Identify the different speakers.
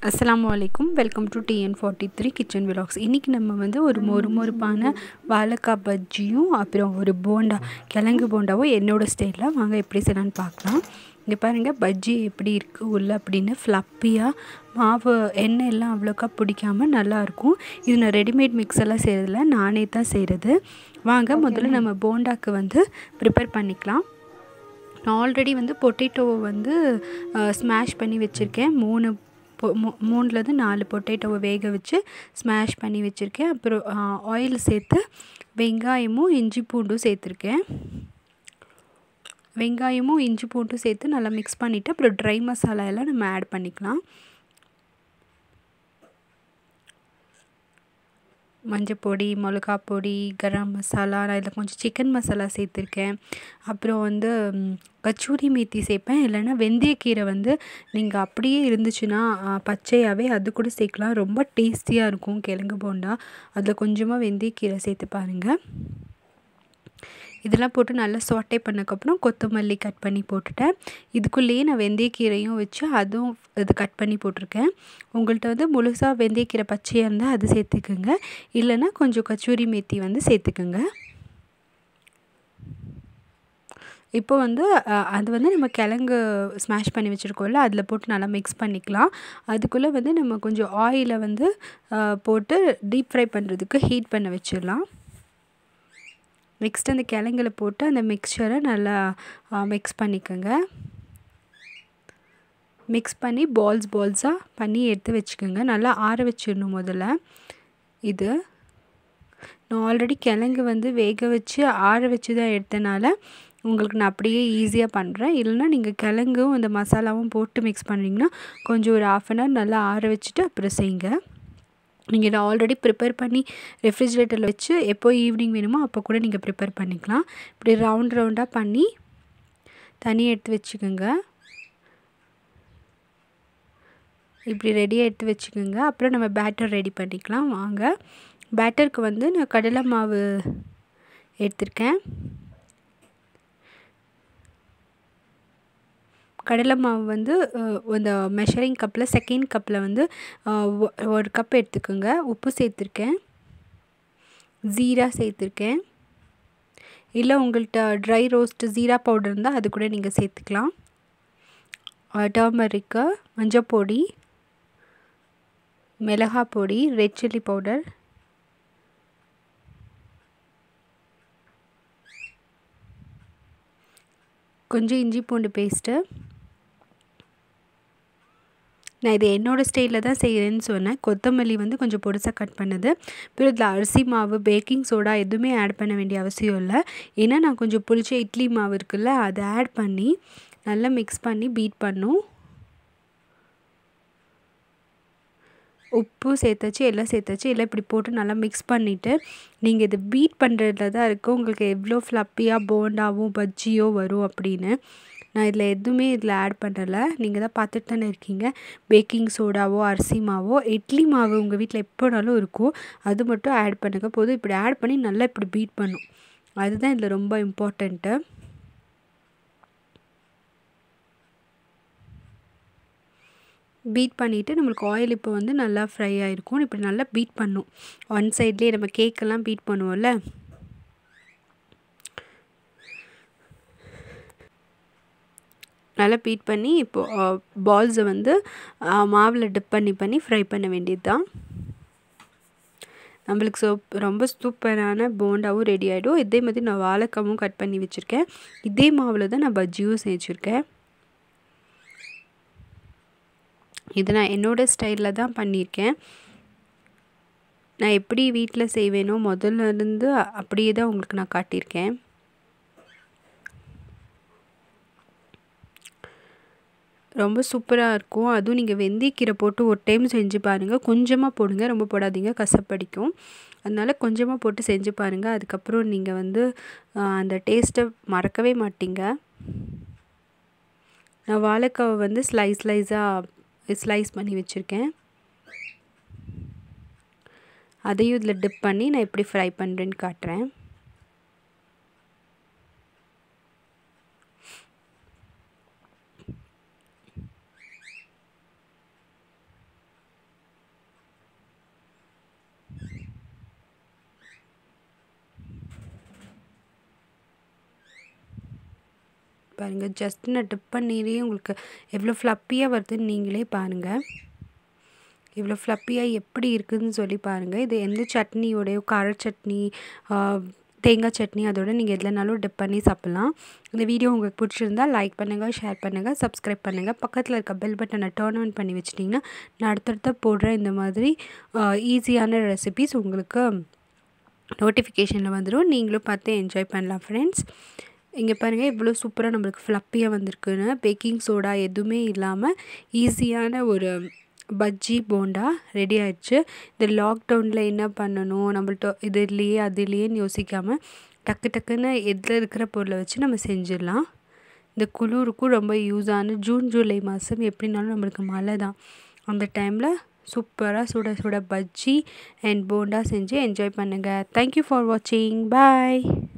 Speaker 1: அஸ்ஸலாமு அலைக்கும் welcome to TN forty three kitchen vlogs இன்றைக்கி நம்ம வந்து ஒரு மொறு மொறுப்பான வாழைக்காய் பஜ்ஜியும் அப்புறம் ஒரு போண்டா கிழங்கு போண்டாவும் என்னோடய ஸ்டைலில் வாங்க எப்படி செய்யலான்னு பார்க்கலாம் இங்கே பாருங்கள் பஜ்ஜி எப்படி இருக்குது உள்ள அப்படின்னு ஃப்ளப்பியாக மாவு எண்ணெய் எல்லாம் அவ்வளோக்கா பிடிக்காம நல்லாயிருக்கும் இது நான் ரெடிமேட் மிக்ஸ் எல்லாம் செய்கிறதில்ல நானே தான் செய்கிறது வாங்க முதல்ல நம்ம போண்டாக்கு வந்து ப்ரிப்பேர் பண்ணிக்கலாம் நான் ஆல்ரெடி வந்து பொட்டேட்டோவை வந்து ஸ்மாஷ் பண்ணி வச்சுருக்கேன் மூணு பொ மூ மூணுலேருந்து நாலு பொட்டேட்டோவை வேக வச்சு ஸ்மாஷ் பண்ணி வச்சுருக்கேன் அப்புறம் ஆயில் சேர்த்து வெங்காயமும் இஞ்சி பூண்டும் சேர்த்துருக்கேன் வெங்காயமும் இஞ்சி பூண்டும் சேர்த்து நல்லா மிக்ஸ் பண்ணிவிட்டு அப்புறம் ட்ரை மசாலா எல்லாம் நம்ம ஆட் பண்ணிக்கலாம் மஞ்சப்பொடி மிளகா பொடி கரம் மசாலா நான் இதில் கொஞ்சம் சிக்கன் மசாலா சேர்த்துருக்கேன் அப்புறம் வந்து கச்சூரி மேத்தி சேர்ப்பேன் இல்லைன்னா வெந்தயக்கீரை வந்து நீங்கள் அப்படியே இருந்துச்சுன்னா பச்சையாகவே அது கூட சேர்க்கலாம் ரொம்ப டேஸ்டியாக இருக்கும் கிழங்கு போண்டா அதில் கொஞ்சமாக வெந்தயக்கீரை சேர்த்து பாருங்கள் இதெல்லாம் போட்டு நல்லா சாட்டே பண்ணக்கப்புறம் கொத்தமல்லி கட் பண்ணி போட்டுட்டேன் இதுக்குள்ளேயே நான் வெந்தயக்கீரையும் வச்சு அதுவும் இது கட் பண்ணி போட்டிருக்கேன் உங்கள்கிட்ட வந்து முழுசாக வெந்தயக்கீரை பச்சையாக இருந்தால் அது சேர்த்துக்குங்க இல்லைன்னா கொஞ்சம் கச்சூரி மேத்தி வந்து சேர்த்துக்குங்க இப்போ வந்து அது வந்து நம்ம கிழங்கு ஸ்மாஷ் பண்ணி வச்சுருக்கோம்ல அதில் போட்டு நல்லா மிக்ஸ் பண்ணிக்கலாம் அதுக்குள்ளே வந்து நம்ம கொஞ்சம் ஆயிலை வந்து போட்டு டீப் ஃப்ரை பண்ணுறதுக்கு ஹீட் பண்ண வச்சிடலாம் நெக்ஸ்ட் அந்த கிழங்குல போட்டு அந்த மிக்சரை நல்லா மிக்ஸ் பண்ணிக்கோங்க மிக்ஸ் பண்ணி பால்ஸ் பால்ஸாக பண்ணி எடுத்து வச்சுக்கோங்க நல்லா ஆற வச்சிடணும் முதல்ல இது நான் ஆல்ரெடி கிழங்கு வந்து வேக வச்சு ஆற வச்சு தான் எடுத்தனால உங்களுக்கு நான் அப்படியே ஈஸியாக பண்ணுறேன் இல்லைனா நீங்கள் கிழங்கும் அந்த மசாலாவும் போட்டு மிக்ஸ் பண்ணுறீங்கன்னா கொஞ்சம் ஒரு ஆஃப் அன் ஹவர் நல்லா ஆற வச்சுட்டு அப்புறம் செய்யுங்க நீங்கள் இதை ஆல்ரெடி ப்ரிப்பேர் பண்ணி ரெஃப்ரிஜிரேட்டரில் வச்சு எப்போ ஈவினிங் வேணுமோ அப்போ கூட நீங்கள் ப்ரிப்பேர் பண்ணிக்கலாம் இப்படி ரவுண்ட் ரவுண்டாக பண்ணி தனியாக எடுத்து வச்சுக்கோங்க இப்படி ரெடியாக எடுத்து வச்சுக்கோங்க அப்புறம் நம்ம பேட்டர் ரெடி பண்ணிக்கலாம் வாங்க பேட்டருக்கு வந்து நான் கடலை மாவு எடுத்திருக்கேன் கடலை மாவு வந்து இந்த மெஷரிங் கப்பில் செகண்ட் கப்பில் வந்து ஒரு கப் எடுத்துக்கோங்க உப்பு சேர்த்துருக்கேன் ஜீரா சேர்த்துருக்கேன் இல்லை உங்கள்கிட்ட ட்ரை ரோஸ்ட்டு ஜீரா பவுடர் இருந்தால் அது கூட நீங்கள் சேர்த்துக்கலாம் டர்மரிக்கு மஞ்சள் பொடி மிளகா பொடி ரெட் சில்லி பவுடர் கொஞ்சம் இஞ்சி பூண்டு பேஸ்ட்டு நான் இது என்னோடய ஸ்டைலில் தான் செய்கிறேன்னு சொன்னேன் கொத்தமல்லி வந்து கொஞ்சம் பொடிசாக கட் பண்ணது அப்புறம் இதில் அரிசி மாவு பேக்கிங் சோடா எதுவுமே ஆட் பண்ண வேண்டிய அவசியம் இல்லை ஏன்னா நான் கொஞ்சம் புளிச்ச இட்லி மாவு இருக்குல்ல அதை ஆட் பண்ணி நல்லா மிக்ஸ் பண்ணி பீட் பண்ணும் உப்பு சேர்த்தாச்சு எல்லாம் சேர்த்தாச்சு எல்லாம் இப்படி போட்டு நல்லா மிக்ஸ் பண்ணிவிட்டு நீங்கள் இது பீட் பண்ணுறதுல தான் இருக்குது உங்களுக்கு எவ்வளோ ஃப்ளப்பியாக போண்டாவோ பஜ்ஜியோ வரும் அப்படின்னு நான் இதில் எதுவுமே இதில் ஆட் பண்ணலை நீங்கள் தான் பார்த்துட்டு தானே இருக்கீங்க பேக்கிங் சோடாவோ அரிசி மாவோ இட்லி மாவு உங்கள் வீட்டில் எப்போனாலும் இருக்கும் அது மட்டும் ஆட் பண்ணுங்க போதும் இப்படி ஆட் பண்ணி நல்லா இப்படி பீட் பண்ணும் அதுதான் இதில் ரொம்ப இம்பார்ட்டண்ட்டு பீட் பண்ணிவிட்டு நம்மளுக்கு ஆயில் இப்போ வந்து நல்லா ஃப்ரை ஆகிருக்கும் இப்படி நல்லா பீட் பண்ணும் ஒன் சைட்லேயே நம்ம கேக்கெல்லாம் பீட் பண்ணுவோம்ல நல்லா பீட் பண்ணி இப்போது பால்ஸை வந்து மாவில் டிப் பண்ணி பண்ணி ஃப்ரை பண்ண வேண்டியது தான் நம்மளுக்கு சோ ரொம்ப சூப்பரான போண்டாவும் ரெடி ஆகிடும் இதே மாதிரி நான் வாழைக்காவும் கட் பண்ணி வச்சுருக்கேன் இதே மாவில் தான் நான் பஜ்ஜியும் செஞ்சுருக்கேன் இது நான் என்னோடய ஸ்டைலில் தான் பண்ணியிருக்கேன் நான் எப்படி வீட்டில் செய்வேனோ முதல்ல இருந்து அப்படியே தான் உங்களுக்கு நான் காட்டியிருக்கேன் ரொம்ப சூப்பராக இருக்கும் அதுவும் நீங்கள் வெந்தயக்கீரை போட்டு ஒரு டைம் செஞ்சு பாருங்கள் கொஞ்சமாக போடுங்க ரொம்ப போடாதீங்க கசப்படிக்கும் அதனால் கொஞ்சமாக போட்டு செஞ்சு பாருங்கள் அதுக்கப்புறம் நீங்கள் வந்து அந்த டேஸ்ட்டை மறக்கவே மாட்டீங்க நான் வாழைக்காவை வந்து ஸ்லைஸ் ஸ்லைஸாக ஸ்லைஸ் பண்ணி வச்சுருக்கேன் அதையும் இதில் டிப் பண்ணி நான் எப்படி ஃப்ரை பண்ணுறேன்னு காட்டுறேன் பாருங்கள் ஜஸ்ட் நான் டிப் பண்ணியே உங்களுக்கு எவ்வளோ ஃப்ளப்பியாக வருதுன்னு நீங்களே பாருங்கள் இவ்வளோ ஃப்ளப்பியாக எப்படி இருக்குதுன்னு சொல்லி பாருங்கள் இது எந்த சட்னியோடையோ கார சட்னி தேங்காய் சட்னி அதோட நீங்கள் எதுலனாலும் டிப் பண்ணி சாப்பிட்லாம் இந்த வீடியோ உங்களுக்கு பிடிச்சிருந்தா லைக் பண்ணுங்கள் ஷேர் பண்ணுங்கள் சப்ஸ்கிரைப் பண்ணுங்கள் பக்கத்தில் இருக்க பெல் பட்டனை டர்ன் ஆன் பண்ணி வச்சிட்டிங்கன்னா நான் அடுத்தடுத்த போடுற இந்த மாதிரி ஈஸியான ரெசிபிஸ் உங்களுக்கு நோட்டிஃபிகேஷனில் வந்துடும் நீங்களும் பார்த்து என்ஜாய் பண்ணலாம் ஃப்ரெண்ட்ஸ் இங்கே பாருங்கள் இவ்வளோ சூப்பராக நம்மளுக்கு ஃப்ளப்பியாக வந்திருக்குன்னு பேக்கிங் சோடா எதுவுமே இல்லாமல் ஈஸியான ஒரு பஜ்ஜி போண்டா ரெடி ஆயிடுச்சு இந்த லாக்டவுனில் என்ன பண்ணணும் நம்மள்ட்ட இது இல்லையே அது இல்லையேன்னு யோசிக்காமல் டக்கு டக்குன்னு எதில் இருக்கிற பொருளை வச்சு நம்ம செஞ்சிடலாம் இந்த குளிருக்கும் ரொம்ப யூஸான ஜூன் ஜூலை மாதம் எப்படினாலும் நம்மளுக்கு மழை தான் அந்த டைமில் சூப்பராக சுட சுட பஜ்ஜி அண்ட் போண்டா செஞ்சு என்ஜாய் பண்ணுங்கள் தேங்க்யூ ஃபார் வாட்சிங் பாய்